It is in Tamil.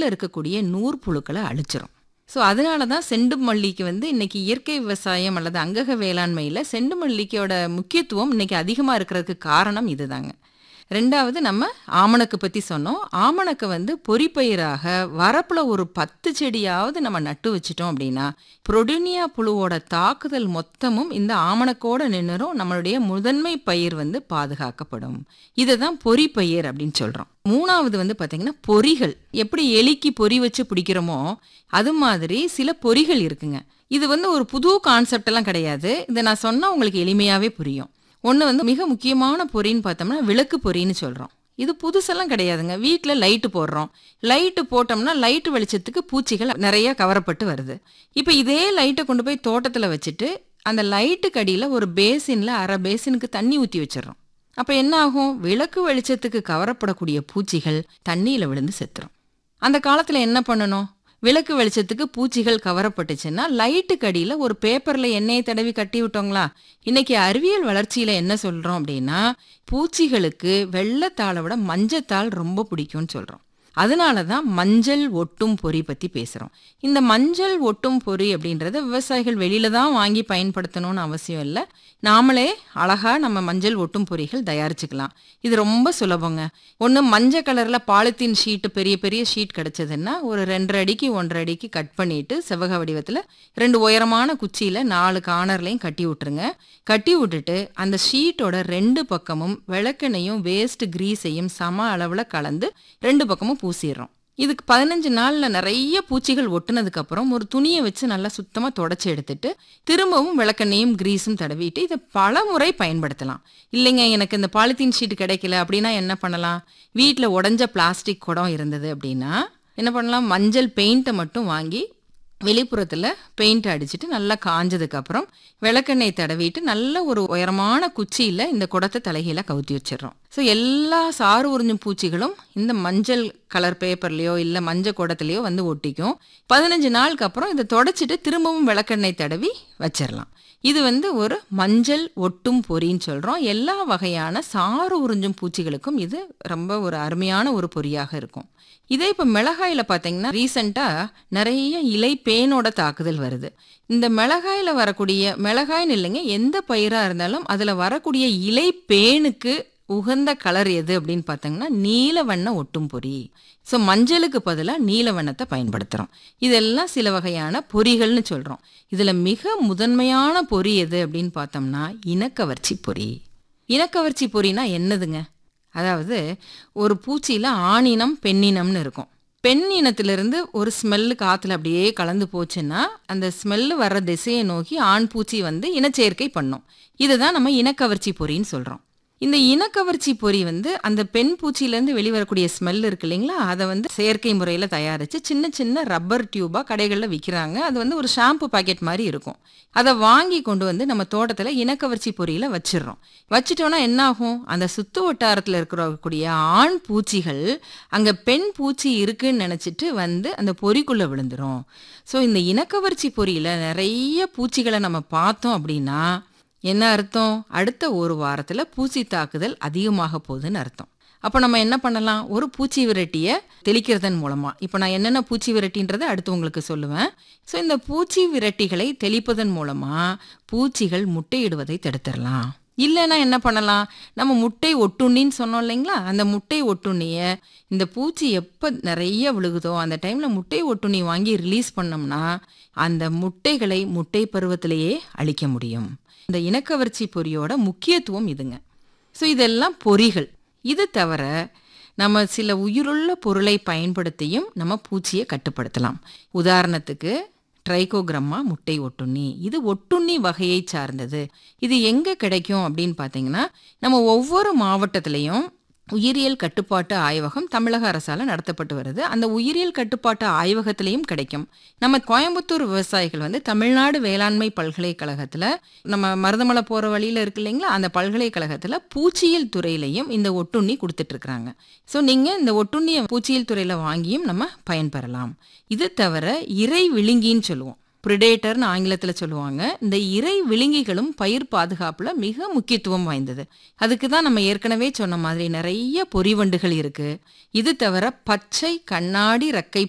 இருக்கக்கூடிய நூற்புழுக்களை அழிச்சிரும் ஸோ அதனால தான் செண்டு மல்லிக்கு வந்து இன்னைக்கு இயற்கை விவசாயம் அல்லது அங்கக வேளாண்மையில் செண்டு மல்லிக்கையோட முக்கியத்துவம் இன்னைக்கு அதிகமாக இருக்கிறதுக்கு காரணம் இதுதாங்க ரெண்டாவது நம்ம ஆமணக்கு பற்றி சொன்னோம் ஆமணக்கு வந்து பொறிப்பயிராக வரப்பில் ஒரு பத்து செடியாவது நம்ம நட்டு வச்சிட்டோம் அப்படின்னா புரோடினியா புழுவோட தாக்குதல் மொத்தமும் இந்த ஆமணக்கோட நின்றுரும் நம்மளுடைய முதன்மை பயிர் வந்து பாதுகாக்கப்படும் இதை தான் பொறிப்பயிர் அப்படின்னு சொல்கிறோம் மூணாவது வந்து பார்த்திங்கன்னா பொறிகள் எப்படி எலிக்கு பொறி வச்சு பிடிக்கிறோமோ அது மாதிரி சில பொறிகள் இருக்குங்க இது வந்து ஒரு புது கான்செப்ட் எல்லாம் கிடையாது இதை நான் சொன்னால் உங்களுக்கு எளிமையாகவே புரியும் ஒன்று வந்து மிக முக்கியமான பொறின்னு பார்த்தோம்னா விளக்கு பொறின்னு சொல்கிறோம் இது புதுசெல்லாம் கிடையாதுங்க வீட்டில் லைட்டு போடுறோம் லைட்டு போட்டோம்னா லைட்டு வெளிச்சத்துக்கு பூச்சிகள் நிறைய கவரப்பட்டு வருது இப்போ இதே லைட்டை கொண்டு போய் தோட்டத்தில் வச்சுட்டு அந்த லைட்டுக்கு அடியில் ஒரு பேசினில் அரை பேசினுக்கு தண்ணி ஊற்றி வச்சிடுறோம் அப்போ என்ன ஆகும் விளக்கு வெளிச்சத்துக்கு கவரப்படக்கூடிய பூச்சிகள் தண்ணியில் விழுந்து செத்துரும் அந்த காலத்தில் என்ன பண்ணணும் விளக்கு வெளிச்சத்துக்கு பூச்சிகள் கவரப்பட்டுச்சுன்னா லைட்டுக்கு அடியில் ஒரு பேப்பரில் எண்ணெயை தடவி கட்டி விட்டோங்களா இன்னைக்கு அறிவியல் வளர்ச்சியில் என்ன சொல்கிறோம் அப்படின்னா பூச்சிகளுக்கு வெள்ளைத்தாளை விட மஞ்சத்தாள் ரொம்ப பிடிக்கும்னு சொல்கிறோம் அதனால தான் மஞ்சள் ஒட்டும் பொறி பற்றி பேசுகிறோம் இந்த மஞ்சள் ஒட்டும் பொறி அப்படின்றத விவசாயிகள் வெளியில தான் வாங்கி பயன்படுத்தணும்னு அவசியம் இல்லை நாமளே அழகா நம்ம மஞ்சள் ஒட்டும் பொறிகள் தயாரிச்சுக்கலாம் இது ரொம்ப சுலபங்க ஒன்று மஞ்சள் கலரில் பாலித்தீன் ஷீட்டு பெரிய பெரிய ஷீட் கிடச்சதுன்னா ஒரு ரெண்டரை அடிக்கு ஒன்றரை அடிக்கு கட் பண்ணிட்டு செவ்வக வடிவத்தில் ரெண்டு உயரமான குச்சியில் நாலு கார்னர்லையும் கட்டி விட்டுருங்க கட்டி விட்டுட்டு அந்த ஷீட்டோட ரெண்டு பக்கமும் விளக்கெண்ணையும் வேஸ்ட் கிரீஸையும் சம அளவில் கலந்து ரெண்டு பக்கமும் பூசிடுறோம் இதுக்கு பதினஞ்சு நாளில் நிறைய பூச்சிகள் ஒட்டுனதுக்கு அப்புறம் ஒரு துணியை வச்சு நல்லா சுத்தமாக தொடச்சி எடுத்துட்டு திரும்பவும் விளக்கெண்ணையும் கிரீஸும் தடவிட்டு இதை பல முறை பயன்படுத்தலாம் இல்லைங்க எனக்கு இந்த பாலித்தீன் ஷீட் கிடைக்கல அப்படின்னா என்ன பண்ணலாம் வீட்டில் உடஞ்ச பிளாஸ்டிக் குடம் இருந்தது அப்படின்னா என்ன பண்ணலாம் மஞ்சள் பெயிண்ட்டை மட்டும் வாங்கி வெளிப்புறத்தில் பெயிண்ட் அடிச்சுட்டு நல்லா காஞ்சதுக்கப்புறம் விளக்கெண்ணெய் தடவிட்டு நல்ல ஒரு உயரமான குச்சியில் இந்த குடத்தை தலைகீழ கவுத்தி வச்சிடுறோம் ஸோ எல்லா சாறு உறிஞ்சும் பூச்சிகளும் இந்த மஞ்சள் கலர் பேப்பர்லேயோ இல்லை மஞ்சள் குடத்துலையோ வந்து ஒட்டிக்கும் பதினஞ்சு நாளுக்கு அப்புறம் இதை தொடச்சிட்டு திரும்பவும் விளக்கெண்ணெய் தடவி வச்சிடலாம் இது வந்து ஒரு மஞ்சள் ஒட்டும் பொறின்னு சொல்கிறோம் எல்லா வகையான சாறு உறிஞ்சும் பூச்சிகளுக்கும் இது ரொம்ப ஒரு அருமையான ஒரு பொறியாக இருக்கும் இதே இப்போ மிளகாயில் பார்த்தீங்கன்னா ரீசண்டாக நிறைய இலை பேனோட தாக்குதல் வருது இந்த மிளகாயில் வரக்கூடிய மிளகாய்னு இல்லைங்க எந்த பயிராக இருந்தாலும் அதில் வரக்கூடிய இலை பேனுக்கு உகந்த கலர் எது அப்படின்னு பார்த்தீங்கன்னா நீல வண்ண ஒட்டும் பொறி ஸோ மஞ்சளுக்கு பதிலாக நீல வண்ணத்தை பயன்படுத்துகிறோம் இதெல்லாம் சில வகையான பொறிகள்னு சொல்கிறோம் இதில் மிக முதன்மையான பொறி எது அப்படின்னு பார்த்தோம்னா இனக்கவர்ச்சி பொறி இனக்கவர்ச்சி பொறினா என்னதுங்க அதாவது ஒரு பூச்சியில் ஆணினம் பெண்ணினம்னு இருக்கும் பெண் இனத்திலிருந்து ஒரு ஸ்மெல்லு காற்றுல அப்படியே கலந்து போச்சுன்னா அந்த ஸ்மெல்லு வர்ற திசையை நோக்கி ஆண் பூச்சி வந்து இனச்சேர்க்கை பண்ணும் இதை தான் நம்ம இனக்கவர்ச்சி பொறின்னு சொல்கிறோம் இந்த இனக்கவர்ச்சி பொறி வந்து அந்த பெண் பூச்சியிலேருந்து வெளிவரக்கூடிய ஸ்மெல் இருக்கு இல்லைங்களா அதை வந்து செயற்கை முறையில் தயாரித்து சின்ன சின்ன ரப்பர் டியூபாக கடைகளில் விற்கிறாங்க அது வந்து ஒரு ஷாம்பு பாக்கெட் மாதிரி இருக்கும் அதை வாங்கி கொண்டு வந்து நம்ம தோட்டத்தில் இனக்கவர்ச்சி பொறியில் வச்சிடுறோம் வச்சிட்டோன்னா என்ன ஆகும் அந்த சுத்து வட்டாரத்தில் இருக்கக்கூடிய ஆண் பூச்சிகள் அங்கே பெண் பூச்சி இருக்குன்னு நினச்சிட்டு வந்து அந்த பொறிக்குள்ளே விழுந்துரும் ஸோ இந்த இனக்கவர்ச்சி பொறியில் நிறைய பூச்சிகளை நம்ம பார்த்தோம் அப்படின்னா என்ன அர்த்தம் அடுத்த ஒரு வாரத்தில் பூச்சி தாக்குதல் அதிகமாக போகுதுன்னு அர்த்தம் அப்போ நம்ம என்ன பண்ணலாம் ஒரு பூச்சி விரட்டியை தெளிக்கிறதன் மூலமாக இப்போ நான் என்னென்ன பூச்சி விரட்டின்றதை அடுத்து உங்களுக்கு சொல்லுவேன் ஸோ இந்த பூச்சி விரட்டிகளை தெளிப்பதன் மூலமாக பூச்சிகள் முட்டையிடுவதை தடுத்துடலாம் இல்லைன்னா என்ன பண்ணலாம் நம்ம முட்டை ஒட்டுண்ணின்னு சொன்னோம் இல்லைங்களா அந்த முட்டை ஒட்டுண்ணியை இந்த பூச்சி எப்போ நிறைய விழுகுதோ அந்த டைமில் முட்டை ஒட்டுண்ணி வாங்கி ரிலீஸ் பண்ணோம்னா அந்த முட்டைகளை முட்டை பருவத்திலேயே அழிக்க முடியும் இந்த இனக்கவர்ச்சி பொறியோட முக்கியத்துவம் இதுங்க ஸோ இதெல்லாம் பொறிகள் இது தவிர நம்ம சில உயிருள்ள பொருளை பயன்படுத்தியும் நம்ம பூச்சியை கட்டுப்படுத்தலாம் உதாரணத்துக்கு ட்ரைகோகிரம்மா முட்டை ஒட்டுண்ணி இது ஒட்டுண்ணி வகையை சார்ந்தது இது எங்கே கிடைக்கும் அப்படின்னு பார்த்தீங்கன்னா நம்ம ஒவ்வொரு மாவட்டத்திலையும் உயிரியல் கட்டுப்பாட்டு ஆய்வகம் தமிழக அரசால் நடத்தப்பட்டு வருது அந்த உயிரியல் கட்டுப்பாட்டு ஆய்வகத்திலையும் கிடைக்கும் நம்ம கோயம்புத்தூர் விவசாயிகள் வந்து தமிழ்நாடு வேளாண்மை பல்கலைக்கழகத்தில் நம்ம மருதமலை போகிற வழியில் இருக்கு இல்லைங்களா அந்த பல்கலைக்கழகத்தில் பூச்சியியல் துறையிலையும் இந்த ஒட்டுண்ணி கொடுத்துட்ருக்குறாங்க ஸோ நீங்கள் இந்த ஒட்டுண்ணியை பூச்சியியல் துறையில் வாங்கியும் நம்ம பயன்பெறலாம் இது தவிர இறை விழுங்கின்னு சொல்லுவோம் ப்ரிடேட்டர்னு ஆங்கிலத்தில் சொல்லுவாங்க இந்த இறை விழுங்கிகளும் பயிர் பாதுகாப்பில் மிக முக்கியத்துவம் வாய்ந்தது அதுக்கு தான் நம்ம ஏற்கனவே சொன்ன மாதிரி நிறைய பொறிவண்டுகள் இருக்குது இது தவிர பச்சை கண்ணாடி ரக்கை